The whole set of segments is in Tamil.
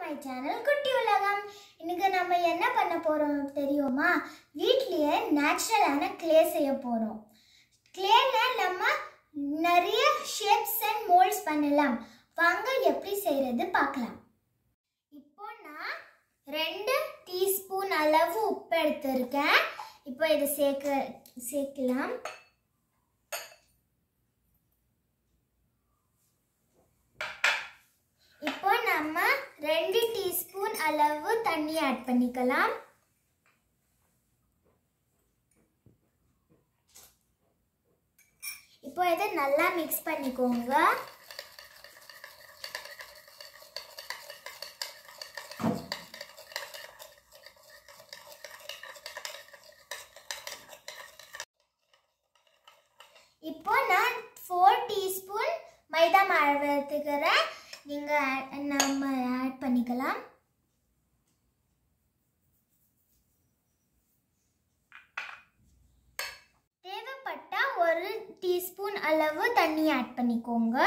மை சேனல் குட்டி உலகம் இன்னைக்கு நம்ம என்ன பண்ண போறோம் தெரியுமா வீட்லயே நேச்சுரலான க்ளே செய்ய போறோம் க்ளேல நம்ம நிறைய ஷேப்ஸ் அண்ட் மோல்ட்ஸ் பண்ணலாம் வாங்க எப்படி செய்யறது பார்க்கலாம் இப்போ நான் ரெண்டு டீஸ்பூன் அளவு உப்பு எடுத்திருக்கேன் இப்போ இதை சேர்க்க சேர்க்கலாம் இப்போ நம்ம ரெண்டு டீஸ்பூன் அளவு தண்ணி ஆட் பண்ணிக்கலாம் இப்போ இதை நல்லா மிக்ஸ் பண்ணிக்கோங்க இப்போ நான் ஃபோர் டீஸ்பூன் மைதா மாவு எடுத்துக்கிறேன் நீங்கள் நம்ம ஆட் பண்ணிக்கலாம் தேவைப்பட்டா ஒரு டீஸ்பூன் அளவு தண்ணி ஆட் பண்ணிக்கோங்க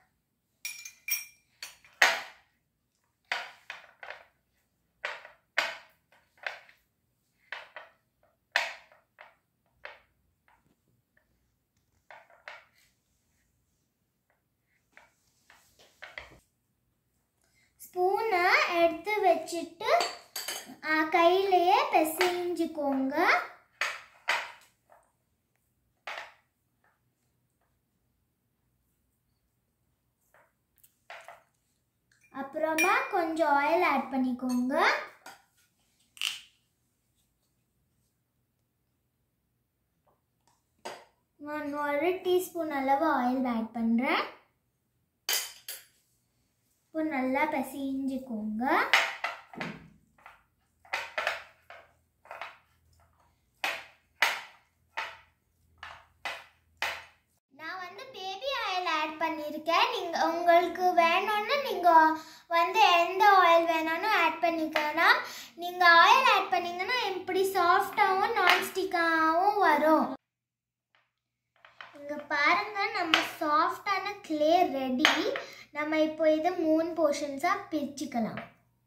ஸ்பூனை எடுத்து வச்சுட்டு ஆ, கையிலேயே பிசைஞ்சுக்கோங்க அப்புறமா கொஞ்சம் ஆயில் ஆட் பண்ணிக்கோங்க நான் ஒரு டீஸ்பூன் அளவு ஆயில் ஆட் பண்ணுறேன் இப்போ நல்லா பிசைஞ்சுக்கோங்க நான் வந்து பேபி ஆயில் ஆட் பண்ணியிருக்கேன் நீங்கள் உங்களுக்கு வேணும்னா நீங்கள் வந்து எந்த ஆயில் வேணாலும் ஆட் பண்ணிக்கலாம் நீங்கள் ஆயில் ஆட் பண்ணீங்கன்னா இப்படி சாஃப்டாகவும் நான்ஸ்டிக்காகவும் வரும் இங்கே பாருங்க நம்ம சாஃப்டான க்ளே ரெடி நம்ம இப்போ இதை மூணு போர்ஷன்ஸாக பிரிச்சுக்கலாம்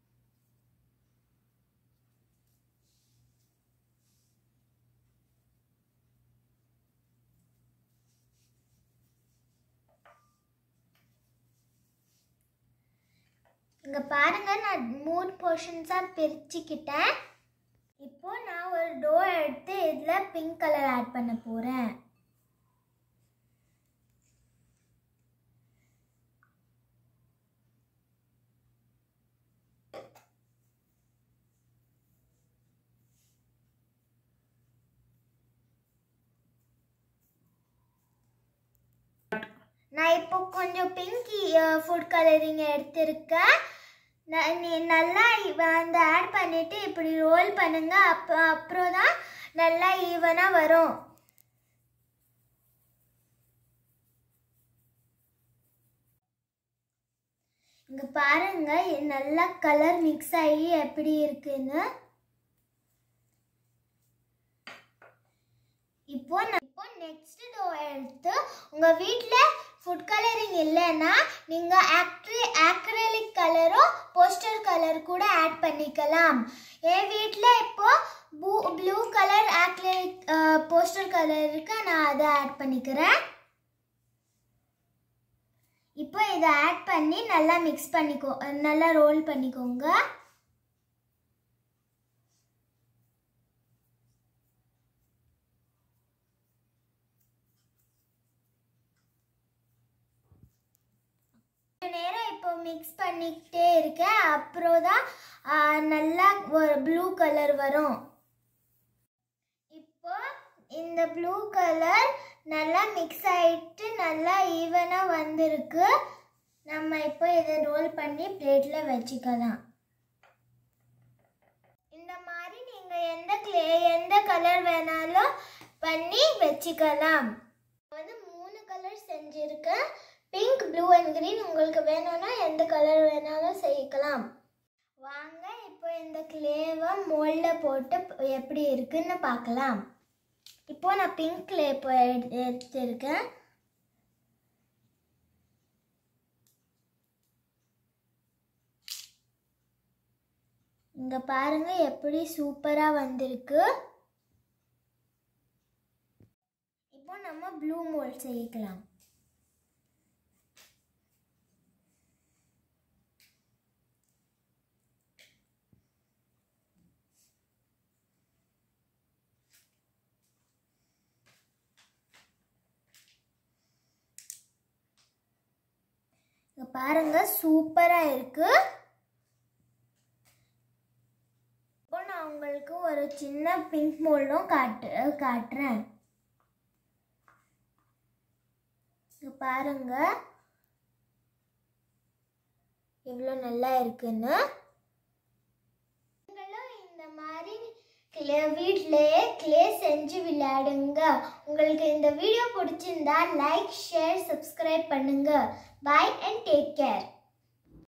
இங்கே பாருங்க நான் மூணு போர்ஷன்ஸாக பிரிச்சுக்கிட்டேன் இப்போ நான் ஒரு டோ எடுத்து இதில் பிங்க் கலர் ஆட் பண்ண போகிறேன் நான் இப்போ கொஞ்சம் பிங்க் ஃபுட் கலரிங் எடுத்திருக்கேன் ந- நீ நல்லா இவ- அந்த ஆட் பண்ணிட்டு இப்படி ரோல் பண்ணுங்க அப்போ அப்புறம் தான் நல்லா ஈவனாக வரும் இங்க பாருங்க இது நல்லா கலர் மிக்ஸ் ஆகி எப்படி இருக்குன்னு இப்போ நான் இப்போ நெக்ஸ்ட் டோ எடுத்து உங்க வீட்டில் ஃபுட் கலரிங் இல்லைன்னா நீங்க ஆக்ரி ஆக்ரலிக் கலரோ போஸ்டர் கலர் கூட ஆட் பண்ணிக்கலாம் என் வீட்டில் இப்போ blue blue colour acrylic poster colour இருக்கு நான் அதை ஆட் பண்ணிக்கிறேன் இப்போ இதை ஆட் பண்ணி நல்லா மிக்ஸ் பண்ணிக்கோ நல்லா ரோல் பண்ணிக்கோங்க கொஞ்ச நேரம் இப்போ மிக்ஸ் பண்ணிக்கிட்டே இருக்கேன் அப்புறம் தான் ஆ, நல்லா ஒரு ப்ளூ கலர் வரும் இப்போ இந்த ப்ளூ கலர் நல்லா மிக்ஸ் ஆயிட்டு நல்லா ஈவனாக வந்திருக்கு நம்ம இப்போ இதை ரோல் பண்ணி பிளேட்டில் வச்சுக்கலாம் இந்த மாதிரி நீங்கள் எந்த க்ளே எந்த கலர் வேணாலும் பண்ணி வச்சுக்கலாம் வந்து மூணு கலர் செஞ்சுருக்கேன் பிங்க் ப்ளூ அண்ட் green உங்களுக்கு வேணும்னா எந்த கலர் வேணாலும் செய்யலாம் வாங்க இப்போ இந்த கிளேவை மோல்டில் போட்டு எப்படி இருக்குன்னு பார்க்கலாம் இப்போ நான் பிங்க் கிளே இப்போ எடு- எடுத்திருக்கேன் இங்க பாருங்க எப்படி சூப்பரா வந்திருக்கு இப்போ நம்ம ப்ளூ மோல்ட் செய்யலாம் இங்க பாருங்க சூப்பரா இருக்கு இப்போ நான் உங்களுக்கு ஒரு சின்ன பிங்க் மோல்டும் காட்டு காட்டுறேன் இங்க பாருங்க எவ்வளோ நல்லா இருக்குன்னு நீங்களும் இந்த மாதிரி கிளே வீட்டிலேயே கிளே செஞ்சு விளையாடுங்க உங்களுக்கு இந்த வீடியோ பிடிச்சிருந்தா லைக் ஷேர் சப்ஸ்கிரைப் பண்ணுங்க பாய் அண்ட் டேக் கேர்